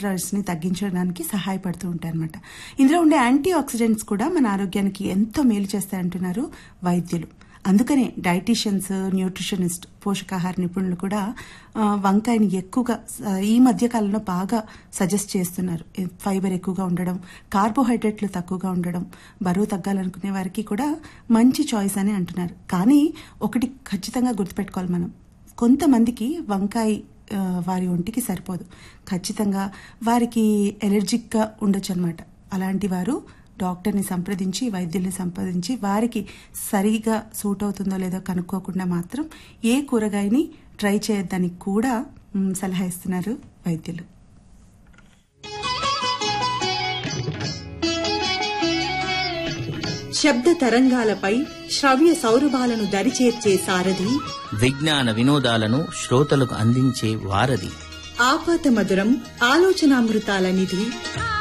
cholesterols ని తగ్గించడానికి సహాయపడుతూ ఉంటాయి అనమాట ఇందులో ఉండే యాంటీ ఆక్సిడెంట్స్ కూడా మన ఆరోగ్యానికి ఎంతో మేలు చేస్తాయంటున్నారు వైద్యులు అందుకనే డైటీషియన్స్ న్యూట్రిషనిస్ట్ పోషకాహార నిపుణులు కూడా ఆ, వంకాయని ఎక్కువగా ఆ, ఈ మధ్య కాలంలో బాగా సజెస్ట్ చేస్తున్నారు ఈ ఫైబర్ ఎక్కువగా ఉండడం కార్బోహైడ్రేట్లు తక్కువగా ఉండడం బరువు తగ్గాలనుకునే వారికి కూడా మంచి చాయిస్ అని అంటున్నారు కానీ ఒకటి ఖచ్చితంగా గుర్తుపెట్టుకోవాలి మనం కొంతమందికి వంకాయ ఆ, వారి ఒంటికి సరిపోదు ఖచ్చితంగా వారికి ఎలర్జిక్గా ఉండొచ్చు అనమాట అలాంటి వారు డాక్టర్ని సంప్రదించి వైద్యుల్ని సంప్రదించి వారికి సరిగా సూట్ అవుతుందో లేదో కనుక్కోకుండా మాత్రం ఏ కూరగాయని ట్రై చేయొద్దని కూడా మ్, సలహా ఇస్తున్నారు వైద్యులు శబ్ద తరంగాలపై శ్రవ్య సౌరభాలను దరిచేర్చే సారథి విజ్ఞాన వినోదాలను శ్రోతలకు అందించే వారధి ఆపాత మధురం ఆలోచనామృతాల నిధి